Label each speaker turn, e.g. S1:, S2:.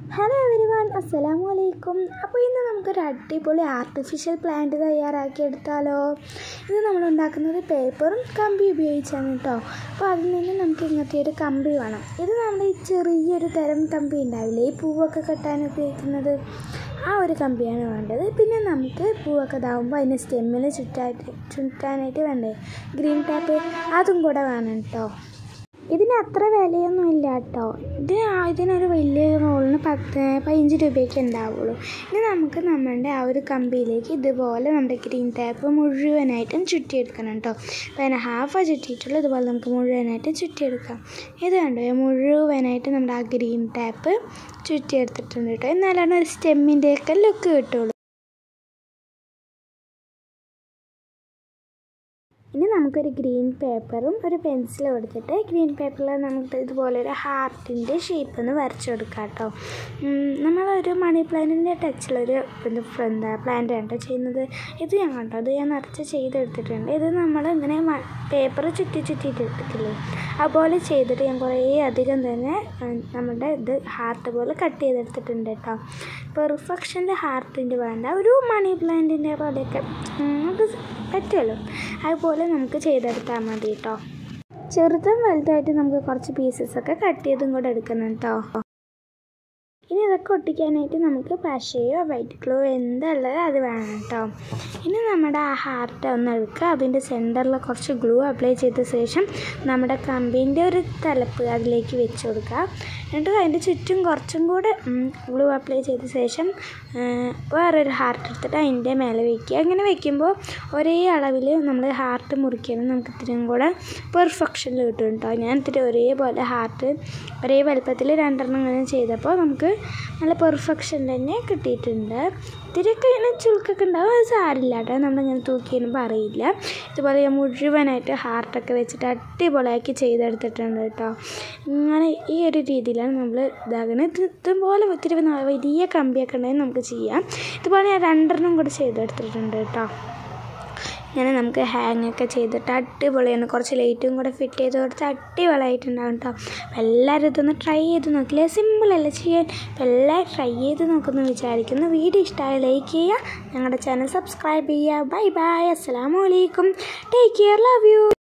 S1: hello every one അസ്സലാമു അലൈക്കും അപ്പോൾ ഇന്ന് നമുക്കൊരു അടിപൊളി ആർട്ടിഫിഷ്യൽ പ്ലാന്റ് തയ്യാറാക്കി എടുത്താലോ ഇത് നമ്മൾ ഉണ്ടാക്കുന്നത് പേപ്പറും കമ്പി ഉപയോഗിച്ചാണ് കേട്ടോ അപ്പോൾ അതിൽ നിന്ന് നമുക്ക് ഇങ്ങനത്തെ ഒരു കമ്പി വേണം ഇത് നമ്മൾ ഈ ചെറിയൊരു തരം കമ്പി ഉണ്ടാവില്ലേ ഈ പൂവൊക്കെ കെട്ടാൻ ഉപയോഗിക്കുന്നത് ആ ഒരു കമ്പിയാണ് വേണ്ടത് പിന്നെ നമുക്ക് പൂവൊക്കെ ഇതാവുമ്പോൾ അതിന് സ്റ്റെമ്മിൽ ചുറ്റായിട്ട് ചുറ്റാനായിട്ട് വേണ്ടേ ഗ്രീൻ ടാപ്പ് അതും കൂടെ വേണം കേട്ടോ ഇതിന് അത്ര വിലയൊന്നും ഇല്ല കേട്ടോ ഇത് ഇതിനൊരു വലിയ റോളിന് പത്ത് പതിനഞ്ച് രൂപയൊക്കെ ഉണ്ടാവുള്ളൂ ഇനി നമുക്ക് നമ്മളുടെ ആ ഒരു കമ്പിയിലേക്ക് ഇതുപോലെ നമ്മുടെ ഗ്രീൻ ടാപ്പ് മുഴുവനായിട്ടും ചുറ്റിയെടുക്കണം കേട്ടോ അപ്പോൾ അതിന് ഹാഫ് ചുറ്റിയിട്ടുള്ളൂ ഇതുപോലെ നമുക്ക് മുഴുവനായിട്ടും ചുറ്റിയെടുക്കാം ഇത് കണ്ടോ മുഴുവനായിട്ട് നമ്മുടെ ആ ഗ്രീൻ ടാപ്പ് ചുറ്റിയെടുത്തിട്ടുണ്ട് കേട്ടോ എന്നാലാണ് ഒരു സ്റ്റെമ്മിൻ്റെയൊക്കെ ലുക്ക് കിട്ടുള്ളൂ ഇനി നമുക്കൊരു ഗ്രീൻ പേപ്പറും ഒരു പെൻസിലും എടുത്തിട്ട് ഗ്രീൻ പേപ്പറിൽ നമുക്ക് ഇതുപോലെ ഒരു ഹാർട്ടിൻ്റെ ഷേപ്പ് ഒന്ന് വരച്ചു കൊടുക്കാം കേട്ടോ നമ്മളൊരു മണി പ്ലാന്റിൻ്റെ ടച്ചിലൊരു ഇത് എന്താ പ്ലാന്റ് ആണ് ചെയ്യുന്നത് ഇത് ഞാൻ കണ്ടോ ഇത് ഞാൻ നിറച്ച് ചെയ്തെടുത്തിട്ടുണ്ട് ഇത് നമ്മൾ ഇങ്ങനെ പേപ്പർ ചുറ്റി ചുറ്റിയിട്ട് എടുത്തില്ലേ അതുപോലെ ചെയ്തിട്ട് ഞാൻ കുറേ അധികം തന്നെ നമ്മുടെ ഇത് ഹാർട്ട് പോലെ കട്ട് ചെയ്തെടുത്തിട്ടുണ്ട് കേട്ടോ പെർഫെക്ഷൻ്റെ ഹാർട്ടിൻ്റെ വേണ്ട ഒരു മണി പ്ലാന്റിൻ്റെ പോലെയൊക്കെ അത് പറ്റുമല്ലോ അതുപോലെ നമുക്ക് ചെയ്തെടുത്താൽ മതി കേട്ടോ ചെറുതും വലുതായിട്ട് നമുക്ക് കുറച്ച് പീസസൊക്കെ കട്ട് ചെയ്തും കൂടെ എടുക്കണം കേട്ടോ ഇനി ഇതൊക്കെ ഒട്ടിക്കാനായിട്ട് നമുക്ക് പശയോ വൈറ്റ് ഗ്ലോ എന്തുള്ളത് അത് വേണം കേട്ടോ ഇനി നമ്മുടെ ആ ഹാർട്ട് ഒന്ന് എടുക്കുക അതിൻ്റെ സെൻറ്ററിൽ കുറച്ച് ഗ്ലൂ അപ്ലൈ ചെയ്ത ശേഷം നമ്മുടെ കമ്പീൻ്റെ ഒരു തലപ്പ് അതിലേക്ക് വെച്ച് കൊടുക്കുക എന്നിട്ട് അതിൻ്റെ ചുറ്റും കുറച്ചും കൂടെ ഗ്ലൂ അപ്ലൈ ചെയ്ത ശേഷം വേറൊരു ഹാർട്ട് എടുത്തിട്ട് അതിൻ്റെ മേലെ വയ്ക്കുക അങ്ങനെ വെക്കുമ്പോൾ ഒരേ അളവിൽ നമ്മൾ ഹാർട്ട് മുറിക്കണം നമുക്ക് ഇത്തിരിയും കൂടെ പെർഫെക്ഷനിൽ കിട്ടും കേട്ടോ ഞാൻ ഇത്തിരി ഒരേപോലെ ഹാർട്ട് ഒരേ വലുപ്പത്തിൽ രണ്ടെണ്ണം ഇങ്ങനെ ചെയ്തപ്പോൾ നമുക്ക് നല്ല പെർഫെക്ഷൻ തന്നെ കിട്ടിയിട്ടുണ്ട് ഇത്തിരിയൊക്കെ ഇങ്ങനെ ചുളുക്കൊക്കെ ഉണ്ടാവും അത് സാരില്ല കേട്ടോ നമ്മളിങ്ങനെ തൂക്കിയൊന്നും പറയില്ല ഇതുപോലെ ഞാൻ മുഴുവനായിട്ട് ഹാർട്ടൊക്കെ വെച്ചിട്ട് അടിപൊളിയാക്കി ചെയ്തെടുത്തിട്ടുണ്ട് കേട്ടോ ഇങ്ങനെ ഈ ഒരു രീതിയിലാണ് നമ്മൾ ഇതാകുന്നത് ഇതുപോലെ ഇത്തിരി വലിയ കമ്പിയൊക്കെ ഉണ്ടെങ്കിൽ നമുക്ക് ചെയ്യാം ഇതുപോലെ ഞാൻ രണ്ടെണ്ണം കൂടെ ചെയ്തെടുത്തിട്ടുണ്ട് കേട്ടോ ഇങ്ങനെ നമുക്ക് ഹാങ് ഒക്കെ ചെയ്തിട്ട് അടിപൊളിയാണ് കുറച്ച് ലൈറ്റും കൂടെ ഫിറ്റ് ചെയ്ത് കൊടുത്ത് അടിപൊളിയായിട്ടുണ്ടാകും കേട്ടോ അപ്പോൾ എല്ലാവരും ഇതൊന്ന് ട്രൈ ചെയ്ത് നോക്കില്ലേ സിമ്പിളല്ല ചെയ്യാൻ അപ്പോൾ എല്ലാവരും ട്രൈ ചെയ്ത് നോക്കുമെന്ന് വിചാരിക്കുന്നു വീഡിയോ ഇഷ്ടമായി ലൈക്ക് ചെയ്യുക ഞങ്ങളുടെ ചാനൽ സബ്സ്ക്രൈബ് ചെയ്യുക ബൈ ബൈ അസ്സാം വലൈക്കും ടേക്ക് കെയർ ലവ് യു